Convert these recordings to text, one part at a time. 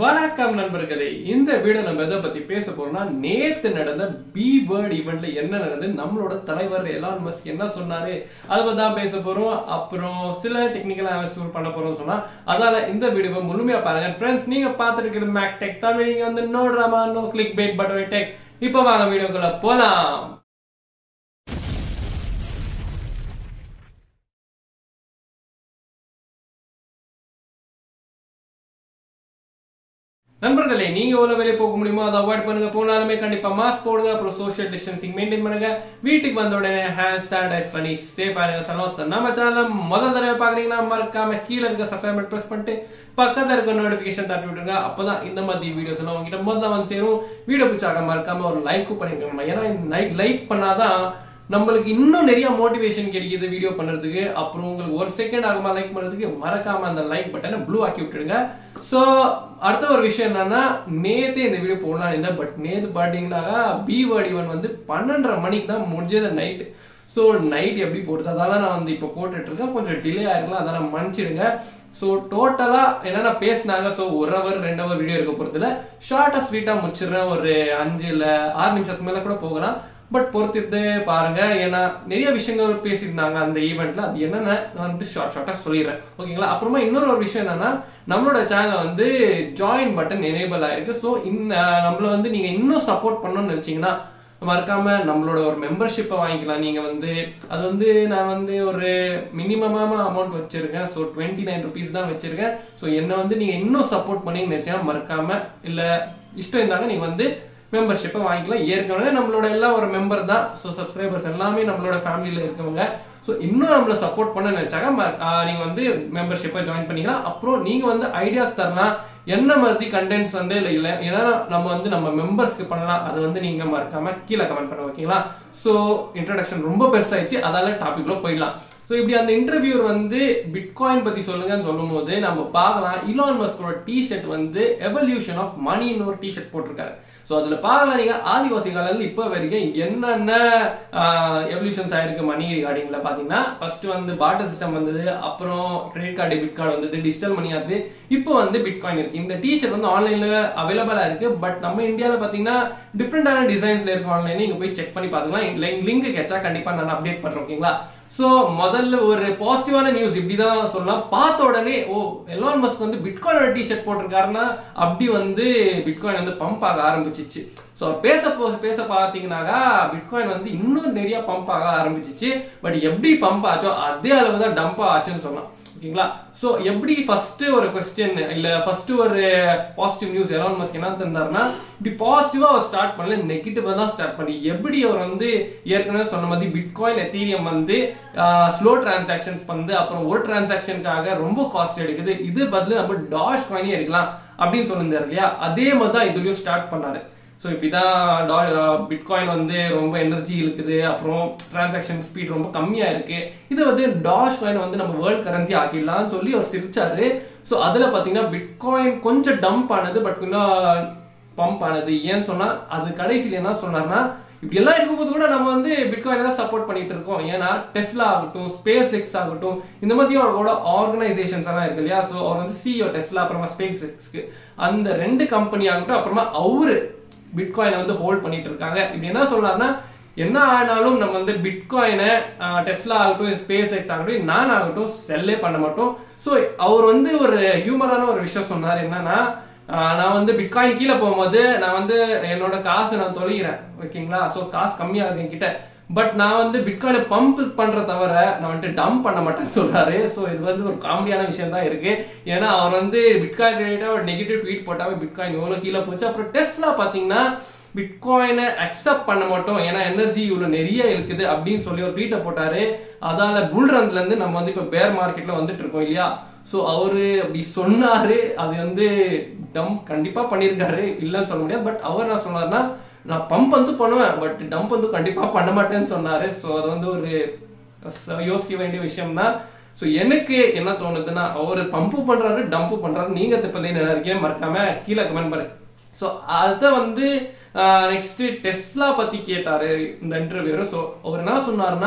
வணக்கம் நண்பர்களே இந்த வீடியோ நம்ம எதை பத்தி பேச போறோம்னா நேத்து நடந்த பி வேர்ட் ஈவெண்ட்ல என்ன நடந்தது நம்மளோட தலைவர் எலான் மஸ்க் என்ன சொன்னாரு அதை பத்தி தான் பேச போறோம் அப்புறம் சில டெக்னிக்கல் அனாலிசிஸ் பண்ண போறோம் சொன்னா அதால இந்த வீடியோவை முழுமையா பாருங்க ஃப்ரெண்ட்ஸ் நீங்க பார்த்துட்டு இருக்கிற மேக் டெக் தமிழ் நீங்க வந்து no drama no click bait button tech இப்போ வாங்க வீடியோக்குள்ள போலாம் நண்பர்களே நீங்க எவ்வளவு வெளியே போக முடியுமோ அதை அவாய்ட் பண்ணுங்க போனாலுமே கண்டிப்பா மாஸ்க் போடுங்க அப்புறம் சோஷியல் டிஸ்டன்சிங் மெயின்டைன் பண்ணுங்க வீட்டுக்கு வந்த உடனே ஹேண்ட் சானிடைஸ் பண்ணி சேஃபா இருங்க சந்தோஷம் நம்ம சேனல் முதல் தடவை பாக்குறீங்கன்னா மறக்காம கீழே இருக்க சப்ஸ்கிரைப் பிரஸ் பண்ணிட்டு பக்கத்துல இருக்க நோட்டிபிகேஷன் தட்டி விட்டுருங்க அப்பதான் இந்த மாதிரி வீடியோஸ் எல்லாம் உங்ககிட்ட முதல்ல வந்து சேரும் வீடியோ பிடிச்சாக மறக்காம ஒரு லைக் பண்ணிருக்கணும் ஏன்னா லைக் லைக் பண்ணாதான் நம்மளுக்கு இன்னும் நிறைய மோட்டிவேஷன் கிடைக்குது வீடியோ பண்ணுறதுக்கு அப்புறம் உங்களுக்கு ஒரு செகண்ட் ஆகுமா லைக் பண்ணுறதுக்கு மறக்காம அந்த லைக் பட்டனை ப்ளூ ஆக்கி விட்டுடுங்க ஸோ அடுத்த ஒரு விஷயம் என்னன்னா நேத்தே இந்த வீடியோ போடலாம் இருந்தேன் பட் நேத்து பார்த்தீங்கன்னாக்கா பி வேர்ட் ஈவன் வந்து பன்னெண்டரை மணிக்கு தான் முடிஞ்சது நைட்டு ஸோ நைட் எப்படி போடுறது அதால நான் வந்து இப்போ போட்டுட்டு இருக்கேன் கொஞ்சம் டிலே ஆயிருக்கலாம் அதெல்லாம் மன்னிச்சிடுங்க ஸோ டோட்டலாக என்னென்ன பேசினாங்க ஸோ ஒரு ஹவர் ரெண்டு ஹவர் வீடியோ இருக்க போகிறதுல ஷார்ட்டாக ஸ்வீட்டாக முடிச்சிடுறேன் ஒரு அஞ்சு இல்லை ஆறு நிமிஷத்துக்கு மேலே கூட போகலாம் பட் பொறுத்திருந்து பாருங்க ஏன்னா நிறைய விஷயங்கள் பேசியிருந்தாங்க அந்த ஈவெண்ட்ல அது என்னென்ன நான் வந்துட்டு ஷார்ட் ஷார்ட்டாக சொல்லிடுறேன் ஓகேங்களா அப்புறமா இன்னொரு ஒரு விஷயம் என்னன்னா நம்மளோட சேனல் வந்து ஜாயின் பட்டன் எனேபிள் ஆயிருக்கு ஸோ இன்ன நம்மள வந்து நீங்க இன்னும் சப்போர்ட் பண்ணணும்னு நினைச்சீங்கன்னா மறக்காம நம்மளோட ஒரு மெம்பர்ஷிப்பை வாங்கிக்கலாம் நீங்க வந்து அது வந்து நான் வந்து ஒரு மினிமமான அமௌண்ட் வச்சிருக்கேன் ஸோ டுவெண்ட்டி நைன் ருபீஸ் தான் வச்சிருக்கேன் ஸோ என்னை வந்து நீங்க இன்னும் சப்போர்ட் பண்ணி நினைச்சீங்கன்னா மறக்காம இல்ல இஷ்டம் இருந்தாங்க நீங்க வந்து மெம்பர்ஷிப்பை வாங்கிக்கலாம் ஏற்கனவே நம்மளோட எல்லாம் ஒரு மெம்பர் தான் ஸோ சப்ஸ்கிரைபர்ஸ் எல்லாமே நம்மளோட ஃபேமிலியில் இருக்கவங்க ஸோ இன்னும் நம்மளை சப்போர்ட் பண்ண நினைச்சாங்க நீங்கள் வந்து மெம்பர்ஷிப்பை ஜாயின் பண்ணிக்கலாம் அப்புறம் நீங்கள் வந்து ஐடியாஸ் தரலாம் என்ன மாதிரி கண்டென்ட்ஸ் வந்து இல்லை இல்லை ஏன்னா நம்ம வந்து நம்ம மெம்பர்ஸ்க்கு பண்ணலாம் அது வந்து நீங்கள் மறக்காம கீழே கமெண்ட் பண்ண ஓகேங்களா ஸோ இன்ட்ரடக்ஷன் ரொம்ப பெருசாயிடுச்சு அதால டாபிக்ல போயிடலாம் ஸோ இப்படி அந்த இன்டர்வியூர் வந்து பிட்காயின் பத்தி சொல்லுங்கன்னு சொல்லும் போது நம்ம பார்க்கலாம் இலான் மஸ்கோட டிஷர்ட் வந்து எவல்யூஷன் ஆஃப் மணின்னு ஒரு டிஷர்ட் போட்டிருக்காரு ஸோ அதுல பார்க்கலாம் நீங்க ஆதிவாசி காலத்துல இப்போ வரைக்கும் என்னென்ன எவல்யூஷன்ஸ் ஆயிருக்கு மணி ரிகார்டிங்ல பாத்தீங்கன்னா ஃபர்ஸ்ட் வந்து பாட்டர் சிஸ்டம் வந்தது அப்புறம் கிரெடிட் கார்டு டெபிட் கார்டு வந்தது டிஜிட்டல் மணி ஆகுது இப்போ வந்து பிட்காயின் இருக்கு இந்த டிஷர்ட் வந்து ஆன்லைன்ல அவைலபிளா இருக்கு பட் நம்ம இந்தியாவில் பாத்தீங்கன்னா டிஃப்ரெண்டான டிசைன்ஸ்ல இருக்கு ஆன்லைன் நீங்க போய் செக் பண்ணி பாத்துக்கலாம் லிங்க் கிடைச்சா கண்டிப்பா நான் அப்டேட் பண்றேன் ஓகேங்களா ஸோ முதல்ல ஒரு பாசிட்டிவான நியூஸ் இப்படிதான் சொல்லலாம் பார்த்த உடனே ஓ எலான் மஸ்க் வந்து பிட்காயின் டிஷர்ட் போட்டிருக்காருன்னா அப்படி வந்து பிட்காயின் வந்து பம்ப் ஆக ஆரம்பிச்சிச்சு ஸோ பேச போ பேச பார்த்தீங்கன்னாக்கா பிட்காயின் வந்து இன்னும் நிறைய பம்ப் ஆக ஆரம்பிச்சிச்சு பட் எப்படி பம்ப் ஆச்சோ அதே அளவு தான் டம்ப் ஆச்சுன்னு சொல்லலாம் ஓகேங்களா ஸோ எப்படி ஃபர்ஸ்ட் ஒரு கொஸ்டின் இல்ல ஃபர்ஸ்ட் ஒரு பாசிட்டிவ் நியூஸ் எலான் மஸ்க் என்ன தந்தாருன்னா இப்படி பாசிட்டிவா அவர் ஸ்டார்ட் பண்ணல நெகட்டிவா தான் ஸ்டார்ட் பண்ணி எப்படி அவர் வந்து ஏற்கனவே சொன்ன மாதிரி பிட்காயின் எத்தீரியம் வந்து ஸ்லோ டிரான்சாக்ஷன்ஸ் பண்ணுது அப்புறம் ஒரு டிரான்சாக்ஷனுக்காக ரொம்ப காஸ்ட் எடுக்குது இது பதில் நம்ம டாஷ் காயினே எடுக்கலாம் அப்படின்னு சொல்லியிருந்தாரு இல்லையா அதே மாதிரி தான் இதுலயும் ஸ்டார்ட் பண்ணாரு ஸோ இப்படிதான் பிட்காயின் வந்து ரொம்ப எனர்ஜி இருக்குது அப்புறம் டிரான்சாக்ஷன் ஸ்பீட் ரொம்ப கம்மியாக இருக்கு இதை வந்து டாஷ் காயின் வந்து நம்ம வேர்ல்ட் கரன்சி ஆக்கிடலாம்னு சொல்லி அவர் சிரிச்சாரு ஸோ அதில் பார்த்தீங்கன்னா பிட்காயின் கொஞ்சம் டம்ப் ஆனது பட் கொஞ்சம் பம்ப் ஆனது ஏன்னு சொன்னால் அது கடைசியில் என்ன சொன்னார்னா இப்படி எல்லாம் இருக்கும்போது கூட நம்ம வந்து பிட்காயினை தான் சப்போர்ட் பண்ணிட்டு இருக்கோம் ஏன்னா டெஸ்லா ஆகட்டும் ஸ்பேஸ் எக்ஸ் ஆகட்டும் இந்த மாதிரி அவரோட ஆர்கனைசேஷன்ஸ் எல்லாம் இருக்கு இல்லையா ஸோ அவர் வந்து சிஓ டெஸ்லா அப்புறமா ஸ்பேஸ் எக்ஸ்க்கு அந்த ரெண்டு கம்பெனி ஆகட்டும் அப்புறமா அவரு பிட்காயினை வந்து ஹோல்ட் பண்ணிட்டு இருக்காங்க இப்படி என்ன சொல்றாருன்னா என்ன ஆனாலும் நம்ம வந்து பிட்காயினை டெஸ்லா ஆகட்டும் ஸ்பேஸ் எக்ஸ் ஆகட்டும் நான் ஆகட்டும் செல்லே பண்ண மாட்டோம் ஸோ அவர் வந்து ஒரு ஹியூமரான ஒரு விஷயம் சொன்னார் என்னன்னா நான் வந்து பிட்காயின் கீழே போகும்போது நான் வந்து என்னோட காசு நான் தொலைகிறேன் ஓகேங்களா ஸோ காசு கம்மியாகுது என்கிட்ட பட் நான் வந்து பிட்காயினை பம்ப் பண்ற தவிர நான் வந்துட்டு டம்ப் பண்ண மாட்டேன்னு சொல்றாரு ஸோ இது வந்து ஒரு காமெடியான விஷயம் தான் இருக்கு ஏன்னா அவர் வந்து பிட்காயின் ரிலேட்டட் ஒரு நெகட்டிவ் ட்வீட் போட்டாவே பிட்காயின் எவ்வளோ கீழே போச்சு அப்புறம் டெஸ்ட்லா பார்த்தீங்கன்னா பிட்காயினை அக்செப்ட் பண்ண மாட்டோம் ஏன்னா எனர்ஜி இவ்வளோ நிறைய இருக்குது அப்படின்னு சொல்லி ஒரு ட்வீட்டை போட்டாரு அதால புல் ரன்ல இருந்து நம்ம வந்து இப்போ பேர் மார்க்கெட்ல வந்துட்டு இருக்கோம் இல்லையா ஸோ அவரு அப்படி சொன்னாரு அது வந்து டம்ப் கண்டிப்பா பண்ணியிருக்காரு இல்லைன்னு சொல்ல முடியாது பட் அவர் என்ன சொன்னார்னா நான் பம்ப் வந்து பண்ணுவேன் பட் டம்ப் வந்து கண்டிப்பா பண்ண மாட்டேன்னு சொன்னாரு ஸோ அது வந்து ஒரு யோசிக்க வேண்டிய விஷயம் தான் ஸோ எனக்கு என்ன தோணுதுன்னா அவர் பம்பு பண்றாரு டம்ப் பண்றாரு நீங்க இப்போ என்ன இருக்கேன் மறக்காம கீழே கமெண்ட் பண்ணுங்க ஸோ அதை வந்து நெக்ஸ்ட் டெஸ்லா பத்தி கேட்டாரு இந்த இன்டர்வியூர் ஸோ அவர் என்ன சொன்னார்னா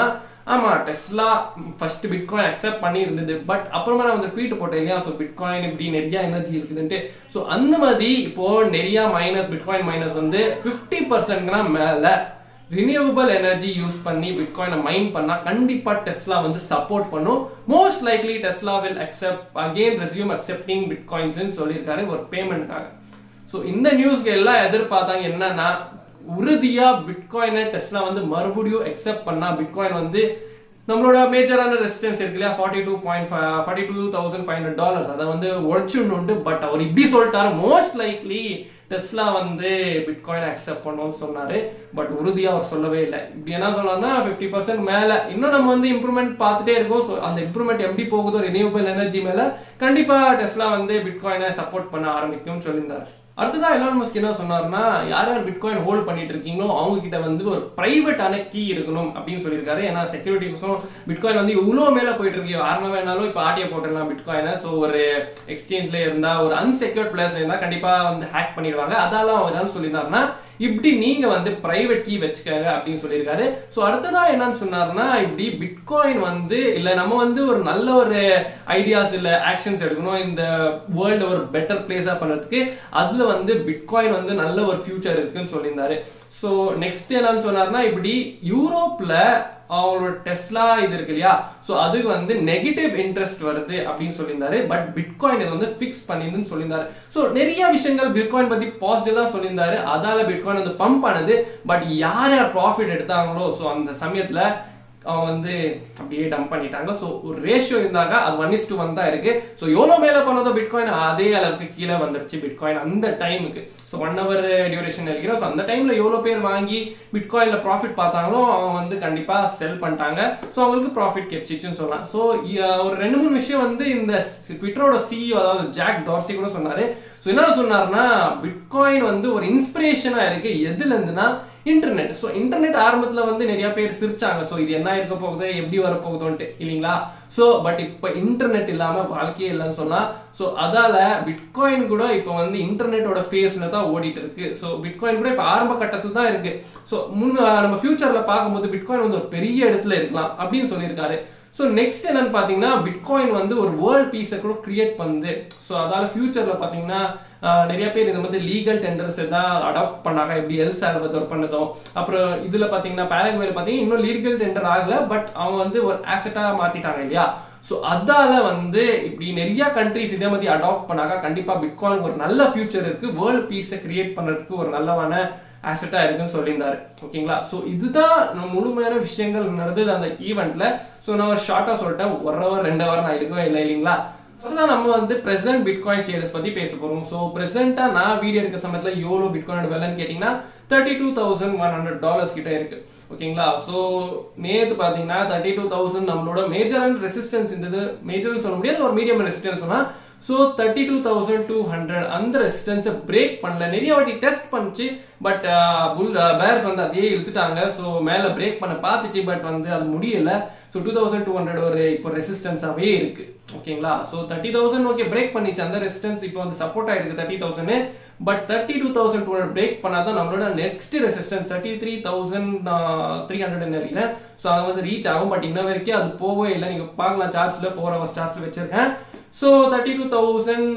ஆமா டெஸ்லா ஃபர்ஸ்ட் பிட்காயின் அக்செப்ட் பண்ணி இருந்தது பட் அப்புறமா நான் வந்து ட்வீட் போட்டேன் இல்லையா ஸோ பிட்காயின் இப்படி நிறைய எனர்ஜி இருக்குதுன்ட்டு ஸோ அந்த மாதிரி இப்போ நிறைய மைனஸ் பிட்காயின் மைனஸ் வந்து ஃபிஃப்டி பர்சன்ட்னா மேல ரினியூவபிள் எனர்ஜி யூஸ் பண்ணி பிட்காயினை மைன் பண்ணா கண்டிப்பா டெஸ்லா வந்து சப்போர்ட் பண்ணும் most likely Tesla will accept again resume accepting bitcoins சொல்லியிருக்காரு ஒரு பேமெண்ட்காக ஸோ இந்த நியூஸ்க்கு எல்லாம் எதிர்பார்த்தாங்க என்னன்னா உறுதியா பிட்காயினை டெஸ்லா வந்து மறுபடியும் அக்செப்ட் பண்ணா பிட்காயின் வந்து நம்மளோட மேஜரான ரெசிஸ்டன்ஸ் இருக்கு இல்லையா forty two point forty two thousand five hundred dollars அதை வந்து உடச்சுண்டு பட் அவர் இப்படி சொல்லிட்டாரு மோஸ்ட் லைக்லி டெஸ்லா வந்து பிட்காயின் அக்செப்ட் பண்ணோம்னு சொன்னாரு பட் உறுதியா அவர் சொல்லவே இல்லை இப்படி என்ன சொன்னார்னா ஃபிஃப்டி பர்சன்ட் மேல இன்னும் நம்ம வந்து இம்ப்ரூவ்மெண்ட் பார்த்துட்டே இருக்கோம் ஸோ அந்த இம்ப்ரூவ்மெண்ட் எப்படி போகுதோ ரினியூவபிள் எனர்ஜி மேல கண்டிப்பா டெஸ்லா வந்து பிட்காயினை சப்போர்ட் பண்ண ஆரம்பிக்கும்னு சொல்லியிருந்தாரு அடுத்ததா எலான் மஸ்க் என்ன சொன்னார்னா யார் யார் பிட்காயின் ஹோல்ட் பண்ணிட்டு இருக்கீங்களோ அவங்க கிட்ட வந்து ஒரு பிரைவேட்டான கீ இருக்கணும் அப்படின்னு சொல்லியிருக்காரு ஏன்னா செக்யூரிட்டிஸும் பிட்காயின் வந்து இவ்வளோ மேல போயிட்டு இருக்கு யாருமே வேணாலும் இப்போ ஆட்டிய போட்டுடலாம் பிட்காயினை ஸோ ஒரு எக்ஸ்சேஞ்ச்ல இருந்தா ஒரு அன்செக்யூர்ட் பிளேஸ்ல இருந்தா கண்டிப்பா வந்து ஹேக் பண்ணிடுவாங்க அதால அவர் என்ன சொல்லியிருந்தாருன்னா இப்படி நீங்க வந்து பிரைவேட் கீ வச்சுக்கங்க அப்படின்னு சொல்லியிருக்காரு ஸோ அடுத்ததா என்னன்னு சொன்னார்னா இப்படி பிட்காயின் வந்து இல்ல நம்ம வந்து ஒரு நல்ல ஒரு ஐடியாஸ் இல்ல ஆக்ஷன்ஸ் எடுக்கணும் இந்த வேர்ல்டு ஒரு பெட்டர் பிளேஸா பண்றதுக்கு அதுல வந்து பிட்காயின் வந்து நல்ல ஒரு ஃபியூச்சர் இருக்குன்னு சொல்லியிருந்தாரு ஸோ நெக்ஸ்ட் என்னன்னு சொன்னார்னா இப்படி யூரோப்ல அவங்களோட டெஸ்லா இது இருக்கு இல்லையா ஸோ அதுக்கு வந்து நெகட்டிவ் இன்ட்ரெஸ்ட் வருது அப்படின்னு சொல்லியிருந்தாரு பட் பிட்காயின் இது வந்து ஃபிக்ஸ் பண்ணிருந்துன்னு சொல்லியிருந்தாரு ஸோ நிறைய விஷயங்கள் பிட்காயின் பத்தி பாசிட்டிவ் சொல்லியிருந்தாரு அதால பிட்காயின் வந்து பம்ப் ஆனது பட் யார் யார் ப்ராஃபிட் எடுத்தாங்களோ ஸோ அந்த சமயத்துல அவன் வந்து அப்படியே டம்ப் பண்ணிட்டாங்க ஸோ ஒரு ரேஷியோ இருந்தாங்க அது ஒன் இஸ் டூ ஒன் தான் இருக்கு ஸோ எவ்வளோ மேலே பண்ணதோ பிட்காயின் அதே அளவுக்கு கீழே வந்துருச்சு பிட்காயின் அந்த டைமுக்கு ஸோ ஒன் ஹவர் டியூரேஷன் நினைக்கிறேன் ஸோ அந்த டைம்ல எவ்வளோ பேர் வாங்கி பிட்காயின்ல ப்ராஃபிட் பார்த்தாங்களோ அவங்க வந்து கண்டிப்பா செல் பண்ணிட்டாங்க ஸோ அவங்களுக்கு ப்ராஃபிட் கிடைச்சிச்சுன்னு சொல்லலாம் ஸோ ஒரு ரெண்டு மூணு விஷயம் வந்து இந்த ட்விட்டரோட சிஇஓ அதாவது ஜாக் டார்சி கூட சொன்னாரு ஸோ என்ன சொன்னார்னா பிட்காயின் வந்து ஒரு இன்ஸ்பிரேஷனா இருக்கு எதுல இருந்துன்னா இன்டர்நெட் ஸோ இன்டர்நெட் ஆரம்பத்தில் வந்து நிறைய பேர் சிரிச்சாங்க ஸோ இது என்ன இருக்க போகுது எப்படி வர போகுதோன்ட்டு இல்லைங்களா ஸோ பட் இப்போ இன்டர்நெட் இல்லாமல் வாழ்க்கையே இல்லைன்னு சொன்னால் ஸோ அதால பிட்காயின் கூட இப்போ வந்து இன்டர்நெட்டோட ஃபேஸ்ல தான் ஓடிட்டு இருக்கு ஸோ பிட்காயின் கூட இப்போ ஆரம்ப கட்டத்தில் தான் இருக்கு ஸோ முன் நம்ம ஃபியூச்சரில் பார்க்கும்போது பிட்காயின் வந்து ஒரு பெரிய இடத்துல இருக்கலாம் அப்படின்னு சொல்லியிருக்காரு ஸோ நெக்ஸ்ட் என்னன்னு பார்த்தீங்கன்னா பிட்காயின் வந்து ஒரு வேர்ல்ட் பீஸை கூட கிரியேட் பண்ணுது ஸோ அதால ஃபியூச்சரில் பார்த்தீங்கன்னா நிறைய பேர் இந்த மாதிரி லீகல் டெண்டர்ஸ் தான் அடாப்ட் பண்ணாங்க எப்படி எல் சால்வதோர் பண்ணதும் அப்புறம் இதில் பார்த்தீங்கன்னா பேரகுவேல பார்த்தீங்கன்னா இன்னும் லீகல் டெண்டர் ஆகல பட் அவங்க வந்து ஒரு ஆசெட்டாக மாற்றிட்டாங்க இல்லையா ஸோ அதால வந்து இப்படி நிறைய கண்ட்ரிஸ் இதே மாதிரி அடாப்ட் பண்ணாங்க கண்டிப்பாக பிட்காயின் ஒரு நல்ல ஃபியூச்சர் இருக்கு வேர்ல்ட் பீஸை கிரியேட் பண்ணுறதுக்கு ஒரு நல்லவான ஆசெட்டா இருக்குன்னு சொல்லியிருந்தாரு ஓகேங்களா ஸோ இதுதான் முழுமையான விஷயங்கள் நடந்தது அந்த ஈவெண்ட்ல ஸோ நான் ஒரு ஷார்ட்டா சொல்லிட்டேன் ஒரு ஹவர் ரெண்டு ஹவர் நான் இருக்கவே இல்லை இல்லைங்களா ஸோ தான் நம்ம வந்து பிரசன்ட் பிட்காயின் ஸ்டேட்டஸ் பத்தி பேச போறோம் ஸோ பிரசென்ட்டா நான் வீடியோ எடுக்க சமயத்தில் எவ்வளோ பிட்காயின் வெலன்னு கேட்டிங்கன்னா thirty two thousand one hundred dollars கிட்ட இருக்கு ஓகேங்களா ஸோ நேற்று பார்த்தீங்கன்னா தேர்ட்டி டூ தௌசண்ட் நம்மளோட மேஜர் அண்ட் ரெசிஸ்டன்ஸ் இருந்தது மேஜர்னு சொல்ல முடியாது ஒரு மீடியம் ரெசிஸ்டன்ஸ் சொன்னா so thirty two thousand two hundred அந்த ரெசிஸ்டன்ஸை பிரேக் பண்ணல நிறைய வாட்டி டெஸ்ட் பண்ணுச்சு பட் புல் பேர்ஸ் வந்து அதையே இழுத்துட்டாங்க ஸோ மேலே பிரேக் பண்ண பார்த்துச்சு பட் வந்து அது முடியல so two thousand two hundred ஒரு இப்போ ரெசிஸ்டன்ஸாகவே இருக்கு ஓகேங்களா so thirty thousand okay break பண்ணிச்சு அந்த ரெசிஸ்டன்ஸ் இப்போ வந்து சப்போர்ட் ஆயிருக்கு thirty thousand but thirty two thousand two hundred break பண்ணாதான் நம்மளோட next resistance thirty three thousand three hundred நினைக்கிறேன் ஸோ அது வந்து ரீச் ஆகும் பட் இன்ன வரைக்கும் அது போகவே இல்லை நீங்கள் பார்க்கலாம் சார்ஜில் ஃபோர் ஹவர் சார்ஜில் வச்சிருக்கேன் so thirty two thousand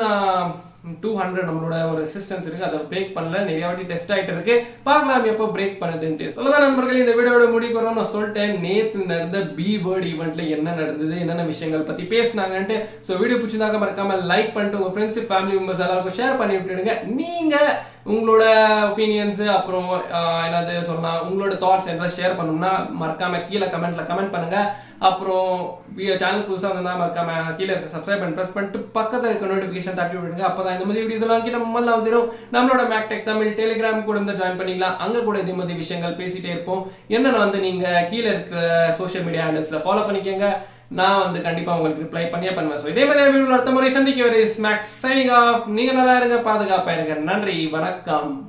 two hundred நம்மளோட ஒரு ரெசிஸ்டன்ஸ் இருக்கு அதை பிரேக் பண்ணல நிறைய வாட்டி டெஸ்ட் ஆயிட்டு இருக்கு பார்க்கலாம் எப்போ பிரேக் பண்ணுதுன்ட்டு சொல்லதான் நண்பர்கள் இந்த வீடியோட முடிக்க வரோம் நான் சொல்லிட்டேன் நேத்து நடந்த பி வேர்ட் ஈவெண்ட்ல என்ன நடந்தது என்னென்ன விஷயங்கள் பத்தி பேசினாங்கன்ட்டு ஸோ வீடியோ பிடிச்சதாக மறக்காம லைக் பண்ணிட்டு உங்க ஃப்ரெண்ட்ஸ் ஃபேமிலி மெம்பர்ஸ் எல்லாருக்கும் ஷேர் பண்ணி விட்டுடுங்க நீங்க உங்களோட ஒப்பீனியன்ஸ் அப்புறம் என்னது சொல்லலாம் உங்களோட தாட்ஸ் எதாவது ஷேர் பண்ணணும்னா மறக்காம கீழே கமெண்ட்ல கமெண்ட் பண்ணுங்க அப்புறம் சேனல் புதுசாக இருந்தா மறக்காம கீழே இருக்க சப்ஸ்கிரைப் பண்ணி ப்ரெஸ் பண்ணிட்டு பக்கத்தில் இருக்க நோட்டிஃபிகேஷன் தட்டி விடுங்க அப்பதான் இந்த மாதிரி வீடியோஸ் எல்லாம் நம்ம முதல்ல வந்துடும் நம்மளோட மேக்டெக் தமிழ் டெலிகிராம் கூட இருந்து ஜாயின் பண்ணிக்கலாம் அங்க கூட இதே மாதிரி விஷயங்கள் பேசிட்டே இருப்போம் என்னென்ன வந்து நீங்க கீழே இருக்கிற சோஷியல் மீடியா ஹேண்டில்ஸ்ல ஃபாலோ பண்ணிக்கோங்க நான் வந்து கண்டிப்பா உங்களுக்கு ரிப்ளை பண்ணியே பண்ணுவேன் ஸோ இதே மாதிரி வீடியோ அடுத்த முறை சந்திக்க வரை ஸ்மாக்ஸ் சைனிங் ஆஃப் நீங்க நல்லா இருங்க பாதுகாப்பா இருங்க நன்றி வணக்கம்